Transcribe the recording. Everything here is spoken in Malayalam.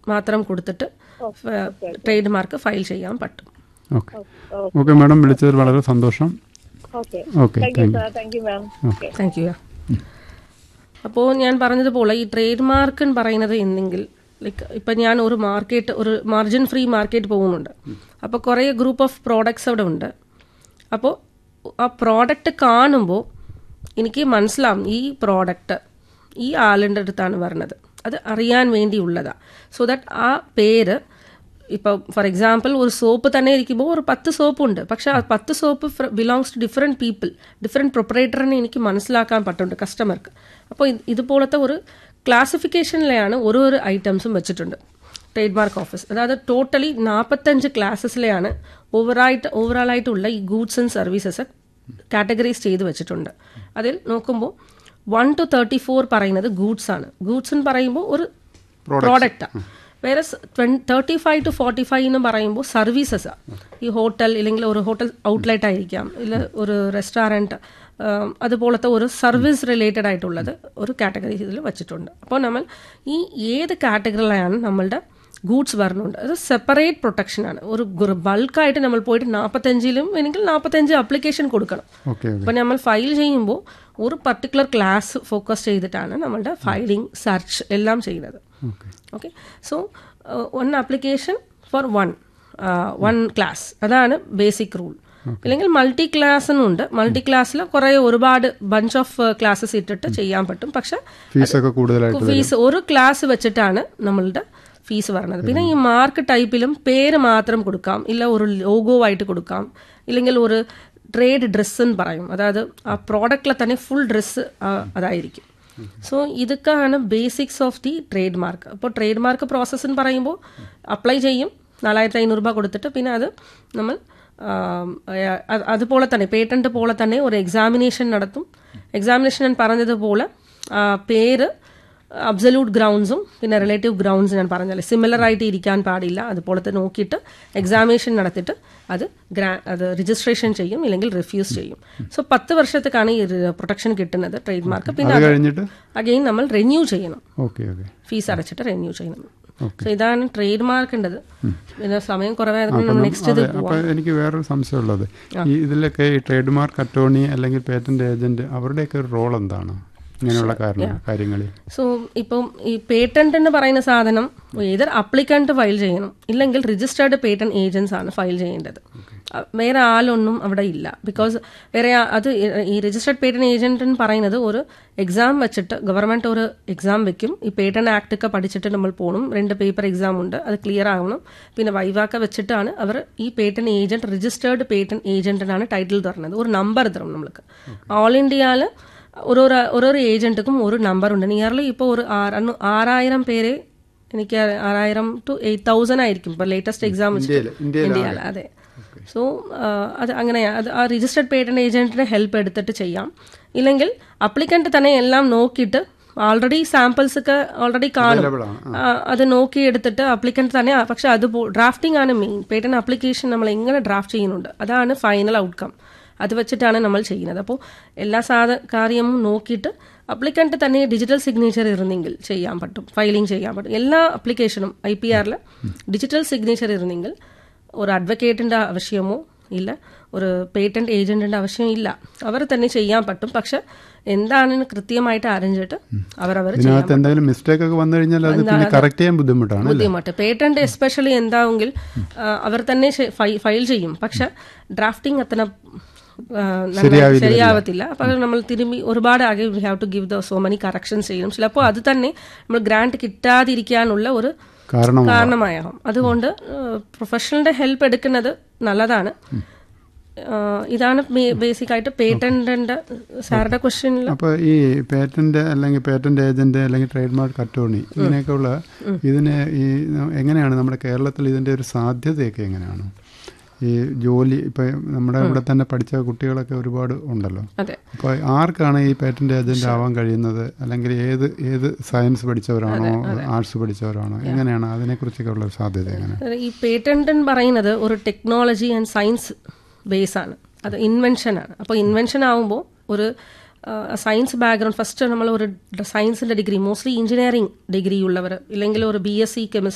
മാത്രം കൊടുത്തിട്ട് ട്രേഡ് മാർക്ക് ഫയൽ ചെയ്യാൻ പറ്റും ഓക്കെ ഓക്കെ മാഡം വിളിച്ചതിൽ വളരെ സന്തോഷം okay okay thank you thank you sir thank you ma'am okay thank you അപ്പോൾ ഞാൻ പറഞ്ഞതുപോലെ ഈ ട്രേഡ് മാർക്ക് എന്ന് പറയുന്നത് എന്തെങ്കിൽ ലൈക്ക് ഇപ്പം ഞാൻ ഒരു മാർക്കറ്റ് ഒരു മാർജിൻ ഫ്രീ മാർക്കറ്റ് പോകുന്നുണ്ട് അപ്പോൾ കുറേ ഗ്രൂപ്പ് ഓഫ് പ്രോഡക്ട്സ് അവിടെ ഉണ്ട് അപ്പോൾ ആ പ്രോഡക്റ്റ് കാണുമ്പോൾ എനിക്ക് മനസ്സിലാവും ഈ പ്രോഡക്റ്റ് ഈ ആളിൻ്റെ അടുത്താണ് വരുന്നത് അത് അറിയാൻ വേണ്ടിയുള്ളതാണ് സോ ദാറ്റ് ആ പേര് ഇപ്പോൾ ഫോർ എക്സാമ്പിൾ ഒരു സോപ്പ് തന്നെ ഇരിക്കുമ്പോൾ ഒരു പത്ത് സോപ്പ് ഉണ്ട് പക്ഷെ ആ പത്ത് soap belongs to different people different പ്രൊപ്പറേറ്ററിനെ എനിക്ക് മനസ്സിലാക്കാൻ പറ്റുന്നുണ്ട് കസ്റ്റമർക്ക് അപ്പോൾ ഇത് ഇതുപോലത്തെ ഒരു ക്ലാസിഫിക്കേഷനിലെയാണ് ഓരോ ഒരു ഐറ്റംസും വെച്ചിട്ടുണ്ട് ട്രേഡ് മാർക്ക് ഓഫീസ് അതായത് ടോട്ടലി നാൽപ്പത്തഞ്ച് ക്ലാസ്സസിലെയാണ് ഓവറായിട്ട് ഓവറാളായിട്ടുള്ള ഈ ഗൂഡ്സ് ആൻഡ് സർവീസസ് കാറ്റഗറൈസ് ചെയ്ത് വെച്ചിട്ടുണ്ട് അതിൽ നോക്കുമ്പോൾ വൺ ടു തേർട്ടി ഫോർ പറയുന്നത് ഗൂഡ്സ് ആണ് ഗൂഡ്സ് എന്ന് പറയുമ്പോൾ ഒരു പ്രോഡക്റ്റാണ് വേറെ thirty five to forty five എന്ന് പറയുമ്പോൾ സർവീസസാണ് ഈ ഹോട്ടൽ ഇല്ലെങ്കിൽ ഒരു ഹോട്ടൽ ഔട്ട്ലെറ്റ് ആയിരിക്കാം ഇല്ല ഒരു റെസ്റ്റോറൻറ്റ് അതുപോലത്തെ ഒരു സർവീസ് റിലേറ്റഡ് ആയിട്ടുള്ളത് ഒരു കാറ്റഗറി ഇതിൽ വെച്ചിട്ടുണ്ട് അപ്പോൾ നമ്മൾ ഈ ഏത് കാറ്റഗറിയിലാണ് നമ്മളുടെ ഗൂഡ്സ് വരുന്നുണ്ട് അത് സെപ്പറേറ്റ് പ്രൊട്ടക്ഷനാണ് ഒരു ബൾക്കായിട്ട് നമ്മൾ പോയിട്ട് നാൽപ്പത്തഞ്ചിലും അല്ലെങ്കിൽ നാൽപ്പത്തഞ്ച് അപ്ലിക്കേഷൻ കൊടുക്കണം ഓക്കെ അപ്പോൾ നമ്മൾ ഫയൽ ചെയ്യുമ്പോൾ ഒരു പർട്ടിക്കുലർ ക്ലാസ് ഫോക്കസ് ചെയ്തിട്ടാണ് നമ്മളുടെ ഫയലിംഗ് സെർച്ച് എല്ലാം ചെയ്യുന്നത് okay okay so one application for one one class അതാണ് ബേസിക് റൂൾ അല്ലെങ്കിൽ മൾട്ടി ക്ലാസ് ഉണ്ട് മൾട്ടി ക്ലാസ്സിൽ കുറേ ഒരുപാട് ബഞ്ച് ഓഫ് ക്ലാസ്സസ് ഇട്ടിട്ട് ചെയ്യാൻ പറ്റും പക്ഷെ ഫീസൊക്കെ കൂടുതലായിട്ട് ഫീസ് ഒരു ക്ലാസ് വെച്ചിട്ടാണ് നമ്മളുടെ ഫീസ് പറയുന്നത് പിന്നെ ഈ മാർക്ക് ടൈപ്പിലും പേര് മാത്രം കൊടുക്കാം ഇല്ല ഒരു ലോഗോ ആയിട്ട് കൊടുക്കാം ഇല്ലെങ്കിൽ ഒരു ട്രേഡ് ഡ്രസ്സ് എന്ന് പറയും അതായത് ആ പ്രോഡക്റ്റിലെ തന്നെ ഫുൾ ഡ്രസ്സ് അതായിരിക്കും സോ ഇതൊക്കെയാണ് basics of the trade mark അപ്പോൾ ട്രേഡ് മാർക്ക് പ്രോസസ്സ് എന്ന് പറയുമ്പോൾ അപ്ലൈ ചെയ്യും നാലായിരത്തി അഞ്ഞൂറ് രൂപ കൊടുത്തിട്ട് പിന്നെ അത് നമ്മൾ അതുപോലെ തന്നെ പേറ്റന്റ് പോലെ തന്നെ ഒരു എക്സാമിനേഷൻ നടത്തും എക്സാമിനേഷൻ ഞാൻ പറഞ്ഞതുപോലെ പേര് അബ്സല്യൂട്ട് ഗ്രൗണ്ട്സും പിന്നെ റിലേറ്റീവ് ഗ്രൗണ്ട്സ് ഞാൻ പറഞ്ഞാൽ സിമിലർ ആയിട്ട് ഇരിക്കാൻ പാടില്ല അതുപോലത്തെ നോക്കിയിട്ട് എക്സാമിനേഷൻ നടത്തിയിട്ട് അത് ഗ്രാ അത് രജിസ്ട്രേഷൻ ചെയ്യും ഇല്ലെങ്കിൽ റിഫ്യൂസ് ചെയ്യും സോ പത്ത് വർഷത്തേക്കാണ് ഈ പ്രൊട്ടക്ഷൻ കിട്ടുന്നത് ട്രേഡ് മാർക്ക് പിന്നെ അത് കഴിഞ്ഞിട്ട് അഗെയിൻ നമ്മൾ റിന്യൂ ചെയ്യണം ഓക്കെ ഓക്കെ ഫീസ് അടച്ചിട്ട് റിന്യൂ ചെയ്യണം സോ ഇതാണ് ട്രേഡ് മാർക്കിൻ്റെത് പിന്നെ സമയം കുറവായതുകൊണ്ട് നെക്സ്റ്റ് ഇത് അപ്പൊ എനിക്ക് വേറൊരു സംശയമുള്ളത് ഈ ഇതിലൊക്കെ ഈ ട്രേഡ് മാർക്ക് അറ്റോർണി അല്ലെങ്കിൽ പേറ്റന്റ് ഏജന്റ് അവരുടെയൊക്കെ ഒരു റോൾ എന്താണ് ഇങ്ങനെയുള്ള കാരണം കാര്യങ്ങളിൽ സോ ഇപ്പം ഈ പേറ്റന്റ് എന്ന് പറയുന്ന സാധനം ഏതർ അപ്ലിക്കന്റ് ഫയൽ ചെയ്യണം ഇല്ലെങ്കിൽ രജിസ്റ്റേർഡ് പേറ്റന്റ് ഏജൻസ് ആണ് ഫയൽ ചെയ്യേണ്ടത് വേറെ ആളൊന്നും അവിടെ ഇല്ല ബിക്കോസ് വേറെ അത് ഈ രജിസ്റ്റേർഡ് പേറ്റന്റ് ഏജന്റ് എന്ന് പറയുന്നത് ഒരു എക്സാം വെച്ചിട്ട് ഗവൺമെന്റ് ഒരു എക്സാം വെക്കും ഈ പേറ്റന്റ് ആക്ട് ഒക്കെ പഠിച്ചിട്ട് നമ്മൾ പോകണം രണ്ട് പേപ്പർ എക്സാം ഉണ്ട് അത് ക്ലിയർ ആവണം പിന്നെ വൈവാക്ക വെച്ചിട്ടാണ് അവർ ഈ പേറ്റന്റ് ഏജന്റ് രജിസ്റ്റേർഡ് പേറ്റന്റ് ഏജന്റിനാണ് ടൈറ്റിൽ തരുന്നത് ഒരു നമ്പർ തരും നമ്മൾക്ക് ഓൾ ഇന്ത്യയിൽ ഓരോരോ ഓരോരോ ഏജന്റുക്കും ഒരു നമ്പർ ഉണ്ട് നിയർലി ഇപ്പോൾ ഒരു ആറായിരം പേരെ എനിക്ക് ആറായിരം ടു എയ്റ്റ് തൗസൻഡ് ആയിരിക്കും ഇപ്പോൾ ലേറ്റസ്റ്റ് എക്സാം ഇന്ത്യയിൽ അതെ സോ അത് അങ്ങനെയാണ് അത് ആ രജിസ്റ്റർഡ് പേറ്റന്റ് ഏജന്റിന്റെ ഹെൽപ്പ് എടുത്തിട്ട് ചെയ്യാം ഇല്ലെങ്കിൽ അപ്ലിക്കന്റ് തന്നെ എല്ലാം നോക്കിയിട്ട് ഓൾറെഡി സാമ്പിൾസ് ഒക്കെ ഓൾറെഡി കാണും അത് നോക്കി എടുത്തിട്ട് അപ്ലിക്കന്റ് തന്നെ പക്ഷെ അത് ഡ്രാഫ്റ്റിംഗ് ആണ് മെയിൻ പേറ്റന്റ് അപ്ലിക്കേഷൻ നമ്മൾ എങ്ങനെ ഡ്രാഫ്റ്റ് ചെയ്യുന്നുണ്ട് അതാണ് ഫൈനൽ ഔട്ട്കം അത് വെച്ചിട്ടാണ് നമ്മൾ ചെയ്യുന്നത് അപ്പോൾ എല്ലാ സാധ കാര്യവും നോക്കിയിട്ട് അപ്ലിക്കന്റ് തന്നെ ഡിജിറ്റൽ സിഗ്നേച്ചർ ഇരുന്നെങ്കിൽ ചെയ്യാൻ പറ്റും ഫയലിംഗ് ചെയ്യാൻ പറ്റും എല്ലാ അപ്ലിക്കേഷനും ഐ പി ആറിൽ ഡിജിറ്റൽ സിഗ്നേച്ചർ ഇരുന്നെങ്കിൽ ഒരു അഡ്വക്കേറ്റിൻ്റെ ആവശ്യമോ ഇല്ല ഒരു പേറ്റന്റ് ഏജന്റിന്റെ ആവശ്യം ഇല്ല അവർ തന്നെ ചെയ്യാൻ പറ്റും പക്ഷെ എന്താണെന്ന് കൃത്യമായിട്ട് അറിഞ്ഞിട്ട് അവരവർ ഇതിനകത്ത് എന്തെങ്കിലും മിസ്റ്റേക്ക് ഒക്കെ വന്നു കഴിഞ്ഞാൽ അത് പിന്നെ കറക്റ്റ് ചെയ്യാൻ ബുദ്ധിമുട്ടാണ് ബുദ്ധിമുട്ട് പേറ്റന്റ് എസ്പെഷ്യലി എന്താവെങ്കിൽ അവർ തന്നെ ഫയൽ ചെയ്യും പക്ഷെ ഡ്രാഫ്റ്റിംഗ് അത്ര ശരിയാവത്തില്ല അപ്പൊ നമ്മൾ തിരുമ്പി ഒരുപാട് ആകെ we have to give the so many corrections ചെയ്യണം ചിലപ്പോൾ അത് തന്നെ നമ്മൾ ഗ്രാന്റ് കിട്ടാതിരിക്കാനുള്ള ഒരു കാരണമായാകും അതുകൊണ്ട് പ്രൊഫഷണലിന്റെ ഹെൽപ്പ് എടുക്കുന്നത് നല്ലതാണ് ഇതാണ് ബേസിക് ആയിട്ട് പേറ്റന്റിന്റെ സാറുടെ ക്വസ്റ്റ്യനിൽ അപ്പൊ ഈ പേറ്റന്റ് അല്ലെങ്കിൽ പേറ്റന്റ് ഏജന്റ് അല്ലെങ്കിൽ ട്രേഡ് മാർക്ക് അറ്റോർണി ഇങ്ങനെയൊക്കെയുള്ള ഇതിന് ഈ എങ്ങനെയാണ് നമ്മുടെ കേരളത്തിൽ ഇതിന്റെ ഒരു സാധ്യതയൊക്കെ എങ്ങനെയാണ് ഈ ജോലി ഇപ്പൊ നമ്മുടെ ഇവിടെ തന്നെ പഠിച്ച കുട്ടികളൊക്കെ ഒരുപാട് ഉണ്ടല്ലോ അപ്പൊ ആർക്കാണ് ഈ പേറ്റന്റ് ഏജന്റ് ആവാൻ കഴിയുന്നത് അല്ലെങ്കിൽ ഏത് ഏത് സയൻസ് പഠിച്ചവരാണോ ആർട്സ് പഠിച്ചവരാണോ എങ്ങനെയാണ് അതിനെക്കുറിച്ചൊക്കെ ഉള്ള സാധ്യത എങ്ങനെ ഈ പേറ്റന്റ് എന്ന് പറയുന്നത് ഒരു ടെക്നോളജി ആൻഡ് സയൻസ് ബേസ് ആണ് അത് ഇൻവെൻഷൻ ആണ് അപ്പോൾ ഇൻവെൻഷൻ ആവുമ്പോൾ ഒരു സയൻസ് ബാക്ക്ഗ്രൗണ്ട് ഫസ്റ്റ് നമ്മൾ ഒരു സയൻസിന്റെ ഡിഗ്രി മോസ്റ്റ്ലി എഞ്ചിനീയറിംഗ് ഡിഗ്രി ഉള്ളവർ ഇല്ലെങ്കിൽ ഒരു ബി എസ് സി കെമിസ്ട്രി